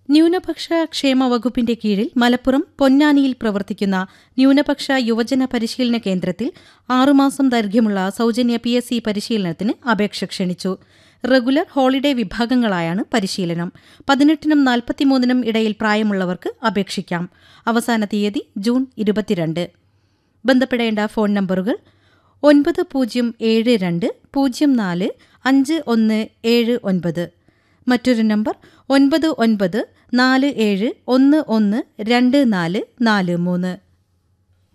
ന്യൂനപക്ഷ ക്ഷേമ വകുപ്പിന്റെ കീഴിൽ മലപ്പുറം പൊന്നാനിയിൽ പ്രവർത്തിക്കുന്ന ന്യൂനപക്ഷ യുവജന പരിശീലന കേന്ദ്രത്തിൽ ആറുമാസം ദൈർഘ്യമുള്ള സൗജന്യ പി എസ് സി പരിശീലനത്തിന് അപേക്ഷ ക്ഷണിച്ചു റെഗുലർ ഹോളിഡേ വിഭാഗങ്ങളായാണ് പരിശീലനം പതിനെട്ടിനും നാൽപ്പത്തിമൂന്നിനും ഇടയിൽ പ്രായമുള്ളവർക്ക് അപേക്ഷിക്കാം അവസാന തീയതി ജൂൺ ഇരുപത്തിരണ്ട് ബന്ധപ്പെടേണ്ട ഫോൺ നമ്പറുകൾ ഒൻപത് പൂജ്യം ഏഴ് രണ്ട് പൂജ്യം നാല് അഞ്ച് ഒന്ന് ഏഴ് ഒൻപത് മറ്റൊരു നമ്പർ ഒൻപത് ഒൻപത് നാല് ഏഴ് ഒന്ന് ഒന്ന് രണ്ട് നാല് നാല് മൂന്ന്